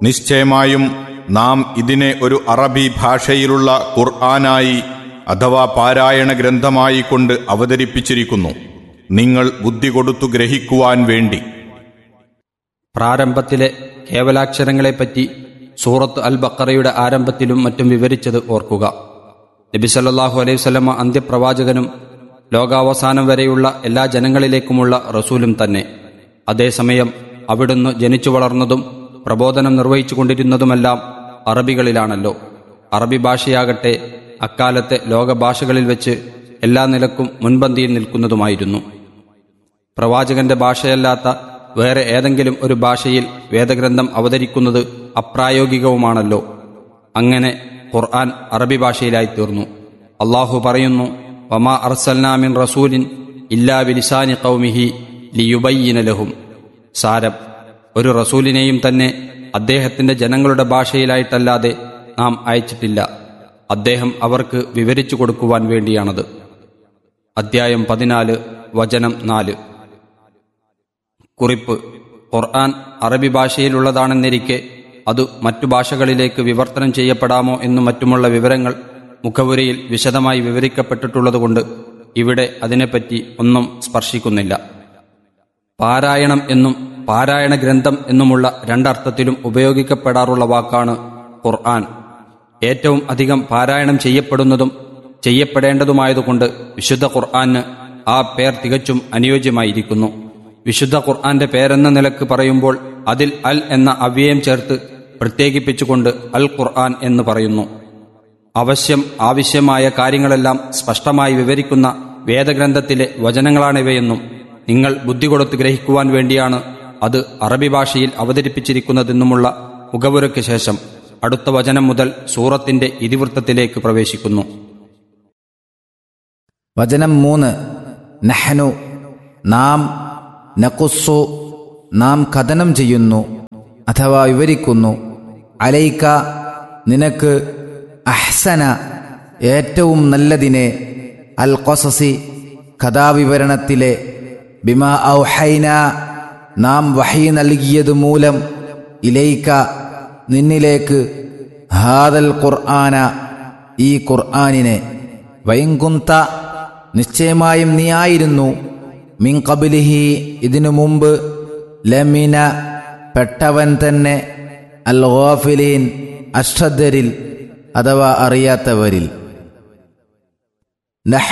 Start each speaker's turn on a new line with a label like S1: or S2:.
S1: നിശ്ചയമായും നാം ഇതിനെ ഒരു അറബി ഭാഷയിലുള്ള ഖുർആനായി അഥവാ പാരായണ ഗ്രന്ഥമായി കൊണ്ട് അവതരിപ്പിച്ചിരിക്കുന്നു നിങ്ങൾ ബുദ്ധി കൊടുത്തു ഗ്രഹിക്കുവാൻ വേണ്ടി
S2: പ്രാരംഭത്തിലെ കേവലാക്ഷരങ്ങളെപ്പറ്റി സൂറത്ത് അൽ ബക്കറയുടെ ആരംഭത്തിലും മറ്റും വിവരിച്ചത് ഓർക്കുക നബി സല്ലല്ലാഹു അലൈഹി വസല്ലമ അന്ത്യപ്രവാചകനും ലോകാവസാനം വരെയുള്ള എല്ലാ ജനങ്ങളിലേക്കുമുള്ള റസൂലും തന്നെ അതേസമയം അവിടുന്ന് ജനിച്ചു വളർന്നതും പ്രബോധനം നിർവഹിച്ചു കൊണ്ടിരുന്നതുമെല്ലാം അറബികളിലാണല്ലോ അറബി ഭാഷയാകട്ടെ അക്കാലത്തെ ലോകഭാഷകളിൽ വെച്ച് എല്ലാ നിലക്കും മുൻപന്തിയിൽ നിൽക്കുന്നതുമായിരുന്നു പ്രവാചകന്റെ ഭാഷയല്ലാത്ത വേറെ ഏതെങ്കിലും ഒരു ഭാഷയിൽ വേദഗ്രന്ഥം അവതരിക്കുന്നത് അപ്രായോഗികവുമാണല്ലോ അങ്ങനെ ഖുർആൻ അറബി ഭാഷയിലായി തീർന്നു അള്ളാഹു പറയുന്നു വമാ അർസൽനാമിൻ റസൂലിൻ ഇല്ലാ ബിലിസാനി കൗമിഹി ലിയുബയ്യിന ലഹും സാരം ഒരു റസൂലിനെയും തന്നെ അദ്ദേഹത്തിന്റെ ജനങ്ങളുടെ ഭാഷയിലായിട്ടല്ലാതെ നാം അയച്ചിട്ടില്ല അദ്ദേഹം അവർക്ക് വിവരിച്ചു കൊടുക്കുവാൻ വേണ്ടിയാണത് അദ്ധ്യായം പതിനാല് വചനം നാല് കുറിപ്പ് ഖുർആൻ അറബി ഭാഷയിലുള്ളതാണെന്നിരിക്കെ അത് മറ്റു ഭാഷകളിലേക്ക് വിവർത്തനം ചെയ്യപ്പെടാമോ എന്നും മറ്റുമുള്ള വിവരങ്ങൾ മുഖവുരയിൽ വിശദമായി വിവരിക്കപ്പെട്ടിട്ടുള്ളതുകൊണ്ട് ഇവിടെ അതിനെപ്പറ്റി ഒന്നും സ്പർശിക്കുന്നില്ല പാരായണം എന്നും പാരായണ ഗ്രന്ഥം എന്നുമുള്ള രണ്ടർത്ഥത്തിലും ഉപയോഗിക്കപ്പെടാറുള്ള വാക്കാണ് ഖുർആൻ ഏറ്റവും അധികം പാരായണം ചെയ്യപ്പെടുന്നതും ചെയ്യപ്പെടേണ്ടതുമായതുകൊണ്ട് വിശുദ്ധ ഖുർആന് ആ പേർ തികച്ചും അനുയോജ്യമായിരിക്കുന്നു വിശുദ്ധ ഖുർആന്റെ പേരെന്ന നിലക്ക് പറയുമ്പോൾ അതിൽ അൽ എന്ന അവ്യയം ചേർത്ത് പ്രത്യേകിപ്പിച്ചുകൊണ്ട് അൽ ഖുർആൻ എന്ന് പറയുന്നു അവശ്യം ആവശ്യമായ കാര്യങ്ങളെല്ലാം സ്പഷ്ടമായി വിവരിക്കുന്ന വേദഗ്രന്ഥത്തിലെ വചനങ്ങളാണിവയെന്നും നിങ്ങൾ ബുദ്ധി കൊടുത്ത് ഗ്രഹിക്കുവാൻ വേണ്ടിയാണ് അത് അറബി ഭാഷയിൽ അവതരിപ്പിച്ചിരിക്കുന്നതെന്നുമുള്ള മുഖവുരയ്ക്ക് ശേഷം അടുത്ത വചനം മുതൽ സൂറത്തിന്റെ ഇതിവൃത്തത്തിലേക്ക് പ്രവേശിക്കുന്നു
S3: വചനം മൂന്ന് നഹ്നു നാം നഖുസ്സു നാം കഥനം ചെയ്യുന്നു അഥവാ വിവരിക്കുന്നു അലൈക്ക നിനക്ക് അഹ്സന ഏറ്റവും നല്ലതിനെ അൽ കൊസസി കഥാവിവരണത്തിലെ ബിമ ഔഹൈന നാം വഹി നൽകിയത് മൂലം ഇലൈക്ക നിന്നിലേക്ക് ഹാദൽ ഖുർആന ഈ ഖുർആനിനെ വൈങ്കുന്ത നിശ്ചയമായും നീ ആയിരുന്നു മിൻ കബിലിഹി ഇതിനു മുമ്പ് ലമിന പെട്ടവൻ തന്നെ അൽ ഗോഫിലീൻ അശ്രദ്ധരിൽ അഥവാ അറിയാത്തവരിൽ